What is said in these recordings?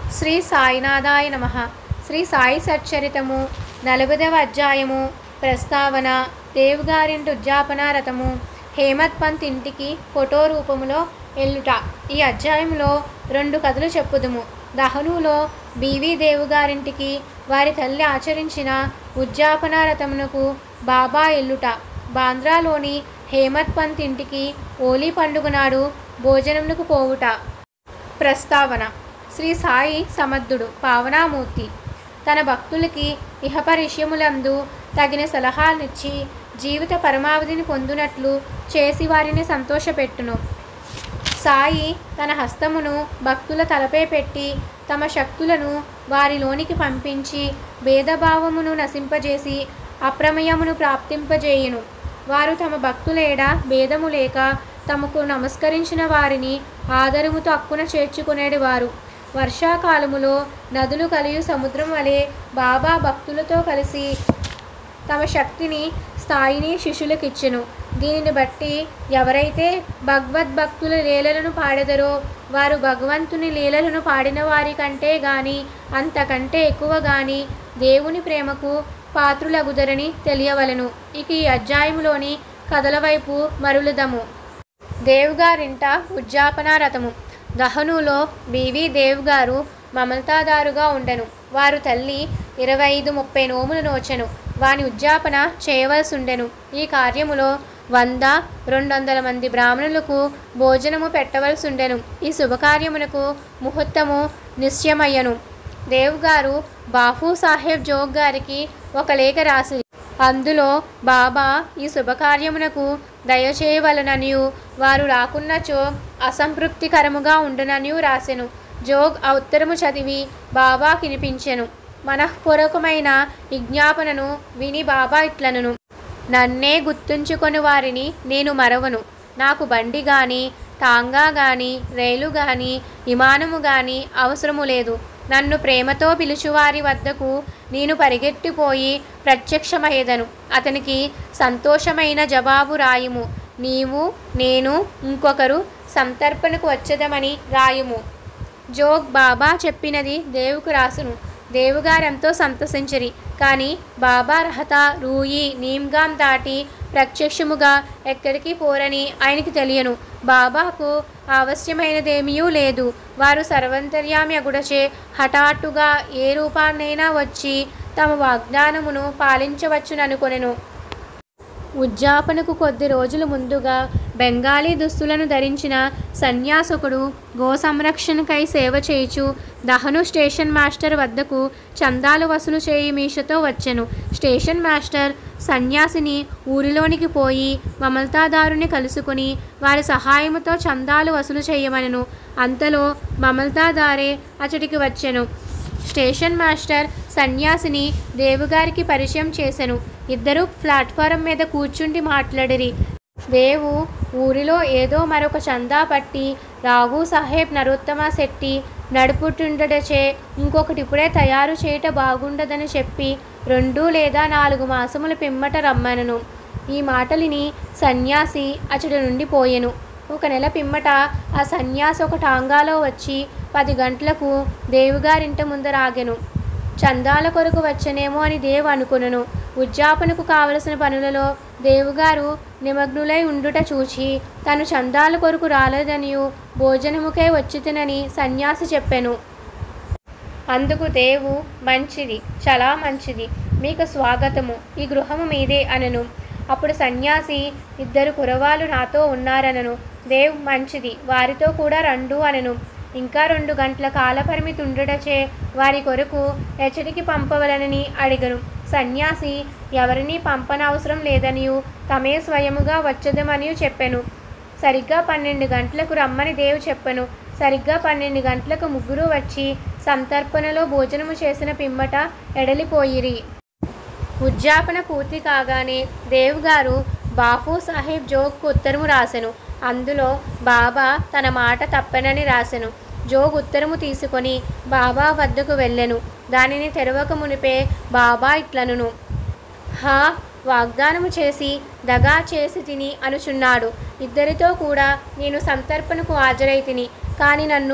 శ్రీ సాయినాథాయ నమ శ్రీ సాయి సచ్చరితము నలభదవ అధ్యాయము ప్రస్తావన దేవుగారింటి ఉద్యాపన రథము హేమత్ పంత్ ఇంటికి ఫోటో రూపములో ఎల్లుట ఈ అధ్యాయంలో రెండు కథలు చెప్పుదుము దహనులో బీవీ దేవుగారింటికి వారి తల్లి ఆచరించిన ఉద్యాపన రథమునకు బాబా ఎల్లుట బాంద్రాలోని హేమత్ పంత్ ఇంటికి ఓలీ పండుగ నాడు భోజనమునకు పోవుట ప్రస్తావన శ్రీ సాయి సమర్థుడు పావనామూర్తి తన భక్తులకి ఇహపరిష్యములందు తగిన సలహాలనిచ్చి జీవిత పరమావధిని పొందునట్లు చేసి వారిని సంతోషపెట్టును సాయి తన హస్తమును భక్తుల తలపై పెట్టి తమ శక్తులను వారిలోనికి పంపించి భేదభావమును నశింపజేసి అప్రమయమును ప్రాప్తింపజేయును వారు తమ భక్తులేడ భేదము లేక తమకు నమస్కరించిన వారిని ఆదరముతో అక్కున చేర్చుకునేది వారు వర్షాకాలములో నదులు కలియు సముద్రం వలె బాబా భక్తులతో కలిసి తమ శక్తిని స్థాయిని శిష్యులకిచ్చెను దీనిని బట్టి ఎవరైతే భగవద్భక్తుల లీలలను పాడెదరో వారు భగవంతుని లీలలను పాడిన వారి కంటే గాని అంతకంటే ఎక్కువ గాని దేవుని ప్రేమకు పాత్రులగుదరని తెలియవలెను ఇక ఈ అధ్యాయములోని కథల వైపు మరులుదము దేవుగారింట ఉజ్జాపన రథము దహనులో బీవీ దేవ్ గారు మమతాదారుగా ఉండెను వారు తల్లి ఇరవై ఐదు ముప్పై నోములు నోచెను వాని ఉజ్జాపన చేయవలసి ఉండెను ఈ కార్యములో వంద రెండు వందల మంది బ్రాహ్మణులకు భోజనము పెట్టవలసి ఉండెను ఈ శుభకార్యమునకు ముహూర్తము నిశ్చయమయ్యను దేవ్ గారు బాపు సాహెబ్ జోగ్ గారికి ఒక లేఖ రాసి అందులో బాబా ఈ శుభకార్యమునకు దయచేయవలననియు వారు రాకున్నచో అసంతృప్తికరముగా ఉండుననియు రాసెను జోగ్ ఆ ఉత్తరము చదివి బాబా కినిపించెను మనఃపూర్వకమైన విజ్ఞాపనను విని బాబా ఇట్లనును నన్నే గుర్తుంచుకొని వారిని నేను మరవను నాకు బండి గాని టాంగా గాని రైలు గాని విమానము గాని అవసరము లేదు నన్ను ప్రేమతో పిలుచువారి వద్దకు నేను పరిగెట్టిపోయి ప్రత్యక్షమయ్యేదను అతనికి సంతోషమైన జవాబు రాయుము నీవు నేను ఇంకొకరు సంతర్పణకు వచ్చేదమని రాయుము జోగ్ బాబా చెప్పినది దేవుకు రాసును దేవుగారెంతో సంతసించిరి కానీ బాబా రహత రూయి నీమ్గాం దాటి ప్రత్యక్షముగా ఎక్కడికి పోరని ఆయనకి తెలియను బాబాకు అవశ్యమైనదేమీ లేదు వారు సర్వంతర్యామి అగుడచే హఠాత్తుగా ఏ రూపాన్నైనా వచ్చి తమ వాగ్దానమును పాలించవచ్చుననుకొనెను ఉజ్జాపనకు కొద్ది రోజుల ముందుగా బెంగాలీ దుస్తులను ధరించిన సన్యాసకుడు గో సంరక్షణకై సేవ చేయుచు దహను స్టేషన్ మాస్టర్ వద్దకు చందాలు వసూలు చేయి మీషతో వచ్చెను స్టేషన్ మాస్టర్ సన్యాసిని ఊరిలోనికి పోయి మమల్తాదారుని కలుసుకుని వారి సహాయముతో చందాలు వసూలు చేయమనెను అంతలో మమల్తాదారే అచటికి వచ్చెను స్టేషన్ మాస్టర్ సన్యాసిని దేవుగారికి పరిచయం చేసెను ఇద్దరు ప్లాట్ఫారం మీద కూర్చుండి మాట్లాడిరి దేవు ఊరిలో ఏదో మరొక చందా పట్టి రాఘు సాహెబ్ నరోత్తమ శెట్టి నడుపుతుండటచే ఇంకొకటి ఇప్పుడే తయారు చేయట బాగుండదని చెప్పి రెండు లేదా నాలుగు మాసముల పిమ్మట రమ్మనను ఈ మాటలిని సన్యాసి అచటి నుండి పోయెను ఒక నెల పిమ్మట ఆ సన్యాసి ఒక టాంగాలో వచ్చి పది గంటలకు దేవుగారింట ముందరాగెను చందాల కొరకు వచ్చనేమో అని దేవు అనుకునను ఉజ్జాపనకు కావలసిన పనులలో దేవుగారు నిమగ్నులై ఉండుట చూచి తను చందాల కొరకు రాలేదనియు భోజనముకై వచ్చితినని సన్యాసి చెప్పెను అందుకు దేవు మంచిది చాలా మంచిది మీకు స్వాగతము ఈ గృహము మీదే అనను అప్పుడు సన్యాసి ఇద్దరు కురవాలు నాతో ఉన్నారనను దేవ్ మంచిది వారితో కూడా రండు అనను ఇంకా రెండు గంటల కాలపరిమితి ఉండటచే వారి కొరకు ఎచ్చడికి పంపవలనని అడిగను సన్యాసి ఎవరినీ పంపనవసరం లేదనియు తమే స్వయముగా వచ్చదమనియు చెప్పెను సరిగ్గా పన్నెండు గంటలకు రమ్మని దేవు చెప్పెను సరిగ్గా పన్నెండు గంటలకు ముగ్గురు వచ్చి సంతర్పణలో భోజనము చేసిన పిమ్మట ఎడలిపోయిరి ఉజ్జాపన పూర్తి కాగానే దేవ్ గారు బాపు సాహెబ్ జోగ్కు ఉత్తరము రాసెను అందులో బాబా తన మాట తప్పనని రాసెను జోగ్ ఉత్తరము తీసుకొని బాబా వద్దకు వెళ్ళెను దానిని తెరవక మునిపే బాబా ఇట్లనును హా వాగ్దానము చేసి దగా చేసి తిని అనుచున్నాడు ఇద్దరితో కూడా నేను సంతర్పణకు హాజరై తిని కానీ నన్ను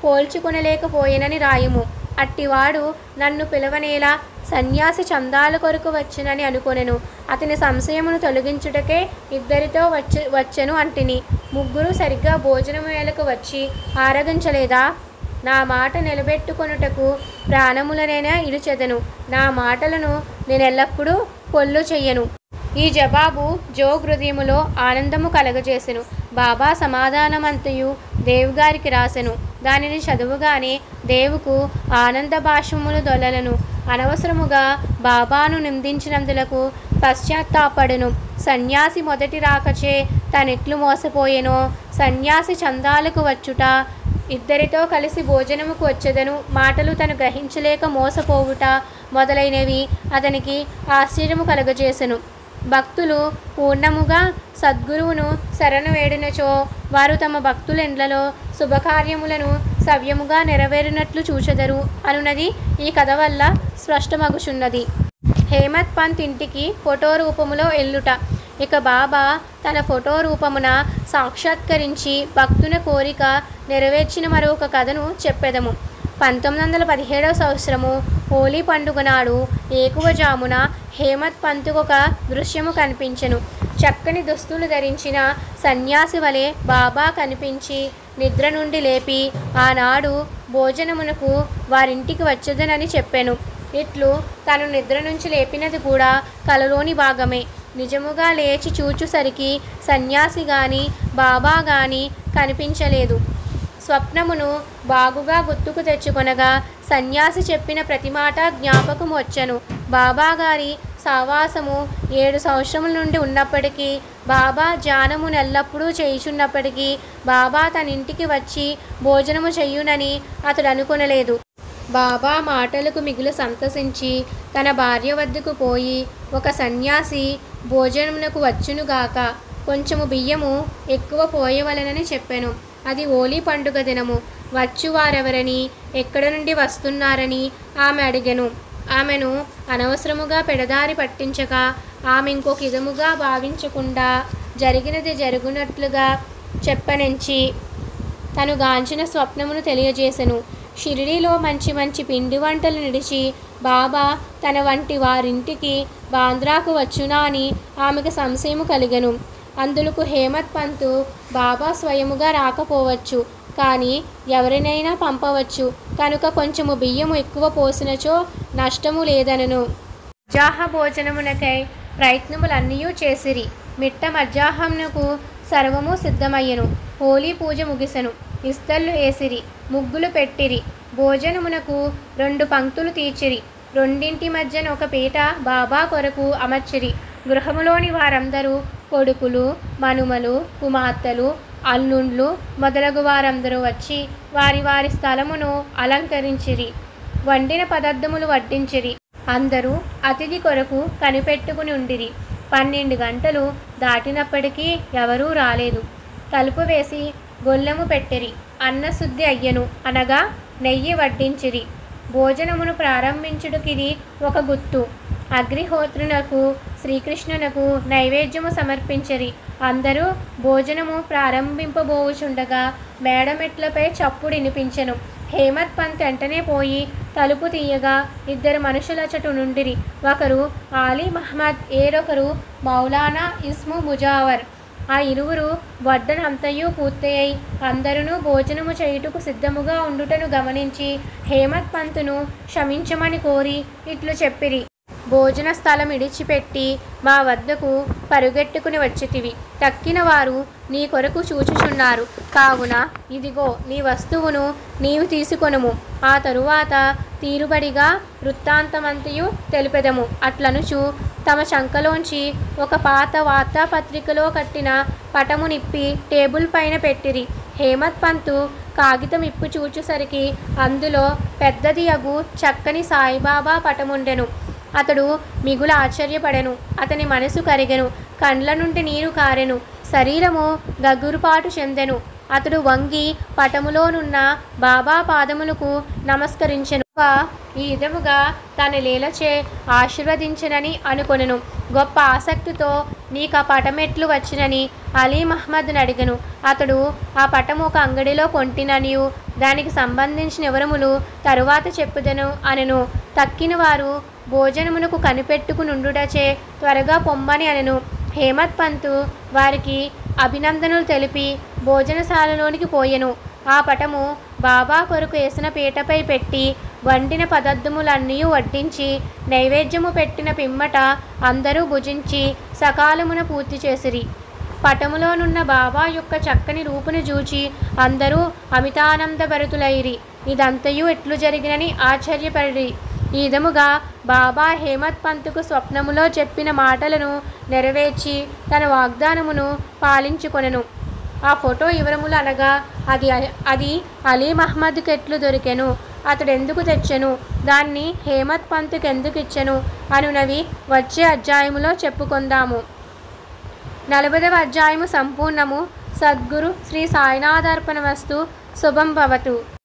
పోల్చుకొనలేకపోయినని రాయుము అట్టివాడు నన్ను పిలవనేలా సన్యాసి చందాల కొరకు వచ్చునని అనుకొనెను అతని సంశయమును తొలగించుటకే ఇద్దరితో వచ్చ వచ్చెను అంటిని ముగ్గురు సరిగ్గా భోజనం వేళకు వచ్చి ఆరగించలేదా నా మాట నిలబెట్టుకొనుటకు ప్రాణములనైనా ఇడుచెదను నా మాటలను నేనెల్లప్పుడూ పొల్లు చెయ్యను ఈ జవాబు జో హృదయములో ఆనందము కలగజేసెను బాబా సమాధానమంతయు దేవుగారికి రాసెను దానిని చదువుగానే దేవుకు ఆనంద భాషములు దొలలను అనవసరముగా బాబాను నిందించినందులకు పశ్చాత్తాపడును సన్యాసి మొదటి రాకచే తనెట్లు మోసపోయెనో సన్యాసి చందాలకు వచ్చుట ఇద్దరితో కలిసి భోజనముకు వచ్చేదను మాటలు తను గ్రహించలేక మోసపోవుట మొదలైనవి అతనికి ఆశ్చర్యము కలగజేసెను భక్తులు పూర్ణముగా సద్గురువును శరణు వేడినచో వారు తమ భక్తులెండ్లలో శుభకార్యములను సవ్యముగా నెరవేరినట్లు చూచెదరు అనున్నది ఈ కథ వల్ల స్పష్టమగుచున్నది హేమత్ పంత్ ఇంటికి ఫోటో రూపములో ఎల్లుట ఇక బాబా తన ఫోటో రూపమున సాక్షాత్కరించి భక్తుల కోరిక నెరవేర్చిన మరొక కథను చెప్పెదము పంతొమ్మిది వందల పదిహేడవ సంవత్సరము హోలీ పండుగ నాడు ఏకువజామున హేమత్ పంతుకు ఒక దృశ్యము కనిపించెను చక్కని దుస్తులు ధరించిన సన్యాసి వలె బాబా కనిపించి నిద్ర నుండి లేపి ఆనాడు భోజనమునకు వారింటికి వచ్చేదనని చెప్పాను ఇట్లు తను నిద్ర నుంచి లేపినది కూడా కలలోని భాగమే నిజముగా లేచి చూచుసరికి సన్యాసి గాని బాబా గాని కనిపించలేదు స్వప్నమును బాగుగా గుర్తుకు తెచ్చుకొనగా సన్యాసి చెప్పిన ప్రతి మాట జ్ఞాపకం వచ్చెను బాబా గారి సావాసము ఏడు సంవత్సరముల నుండి ఉన్నప్పటికీ బాబా ధ్యానము ఎల్లప్పుడూ చేయుచున్నప్పటికీ బాబా తన ఇంటికి వచ్చి భోజనము చెయ్యునని అతడు అనుకొనలేదు బాబా మాటలకు మిగులు సంతసించి తన భార్య వద్దకు పోయి ఒక సన్యాసి భోజనమునకు వచ్చునుగాక కొంచెము బియ్యము ఎక్కువ పోయవలనని చెప్పాను అది ఓలీ పండుగ దినము వచ్చువారెవరని ఎక్కడ నుండి వస్తున్నారని ఆమె అడిగెను ఆమెను అనవసరముగా పెడదారి పట్టించక ఆమె ఇంకొక విధముగా భావించకుండా జరిగినది జరుగునట్లుగా చెప్పనెంచి తను గాంచిన స్వప్నమును తెలియజేసెను షిరిడీలో మంచి మంచి పిండి వంటలు నిడిచి బాబా తన వంటి వారింటికి బాంద్రాకు వచ్చునా అని ఆమెకు సంశయము కలిగెను అందులకు హేమత్ పంతు బాబా స్వయముగా రాకపోవచ్చు కానీ ఎవరినైనా పంపవచ్చు కనుక కొంచెము బియ్యము ఎక్కువ పోసినచో నష్టము లేదనను మధ్యాహ భోజనమునకై ప్రయత్నములన్నీ చేసిరి మిట్ట మధ్యాహ్నమునకు సర్వము సిద్ధమయ్యెను హోలీ పూజ ముగిసెను ఇస్తళ్ళు వేసిరి ముగ్గులు పెట్టిరి భోజనమునకు రెండు పంక్తులు తీర్చిరి రెండింటి మధ్యన ఒక పీట బాబా కొరకు అమర్చిరి గృహములోని వారందరూ కొడుకులు మనుమలు కుమార్తెలు అల్లుండ్లు మొదలగు వారందరూ వచ్చి వారి వారి స్థలమును అలంకరించిరి వండిన పదార్థములు వడ్డించిరి అందరూ అతిథి కొరకు కనిపెట్టుకుని ఉండిరి పన్నెండు గంటలు దాటినప్పటికీ ఎవరూ రాలేదు తలుపు వేసి గొల్లెము పెట్టిరి అన్నశుద్ధి అయ్యను అనగా నెయ్యి వడ్డించిరి భోజనమును ప్రారంభించుటకిది ఒక గుర్తు అగ్నిహోత్రునకు శ్రీకృష్ణునకు నైవేద్యము సమర్పించరి అందరూ భోజనము ప్రారంభింపబోవుచుండగా మేడమెట్లపై చప్పుడు వినిపించెను హేమత్ పంత్ వెంటనే పోయి తలుపు తీయగా ఇద్దరు మనుషులచటు నుండిరి ఒకరు ఆలీ మహమ్మద్ ఏరొకరు మౌలానా ఇస్ము ముజావర్ ఆ ఇరువురు వడ్డనంతయు పూర్తయి అందరూ భోజనము చేయుటకు సిద్ధముగా ఉండుటను గమనించి హేమత్ పంతును క్షమించమని కోరి ఇట్లు చెప్పిరి భోజన స్థలం ఇడిచిపెట్టి మా వద్దకు పరుగెట్టుకుని వచ్చితివి తక్కిన వారు నీ కొరకు చూచుచున్నారు కావున ఇదిగో నీ వస్తువును నీవు తీసుకొనుము ఆ తరువాత తీరుబడిగా వృత్తాంతమంతయు తెలిపెదము అట్లనుచు తమ శంకలోంచి ఒక పాత వార్తాపత్రికలో కట్టిన పటము నిప్పి టేబుల్ పైన పెట్టిరి హేమత్ పంతు కాగితం ఇప్పు చూచుసరికి అందులో పెద్దది అగు చక్కని సాయిబాబా పటముండెను అతడు మిగుల ఆశ్చర్యపడెను అతని మనసు కరిగెను కండ్ల నుండి నీరు కారెను శరీరము గగురుపాటు చెందెను అతడు వంగి పటములోనున్న బాబా పాదములకు నమస్కరించెను ఈ విధముగా తన లీలచే ఆశీర్వదించనని అనుకొనెను గొప్ప ఆసక్తితో నీకు ఆ పటమెట్లు వచ్చినని అలీ మహమ్మద్ని అడిగను అతడు ఆ పటము ఒక అంగడిలో కొంటిననియు దానికి సంబంధించిన వివరములు తరువాత చెప్పుదను అనెను తక్కిన వారు భోజనమునకు కనిపెట్టుకునుండుటచే త్వరగా పొమ్మని అనెను హేమత్ పంతు వారికి అభినందనలు తెలిపి భోజనశాలలోనికి పోయెను ఆ పటము బాబా కొరకు వేసిన పీటపై పెట్టి వండిన పదార్థములన్నీ వడ్డించి నైవేద్యము పెట్టిన పిమ్మట అందరూ భుజించి సకాలమున పూర్తి చేసిరి పటములోనున్న బాబా యొక్క చక్కని రూపును చూచి అందరూ అమితానందభరితులైరి ఇదంతయు ఎట్లు జరిగినని ఆశ్చర్యపడి ఈ విధముగా బాబా హేమత్ పంతుకు స్వప్నములో చెప్పిన మాటలను నెరవేర్చి తన వాగ్దానమును పాలించుకొనెను ఆ ఫోటో వివరములు అనగా అది అది అలీ మహమ్మద్కి ఎట్లు దొరికెను అతడు ఎందుకు తెచ్చెను దాన్ని హేమత్ పంతుకు ఎందుకు ఇచ్చెను అనునవి వచ్చే అధ్యాయములో చెప్పుకుందాము నలభైవ అధ్యాయము సంపూర్ణము సద్గురు శ్రీ సాయినాథార్పణ వస్తు శుభం భవతు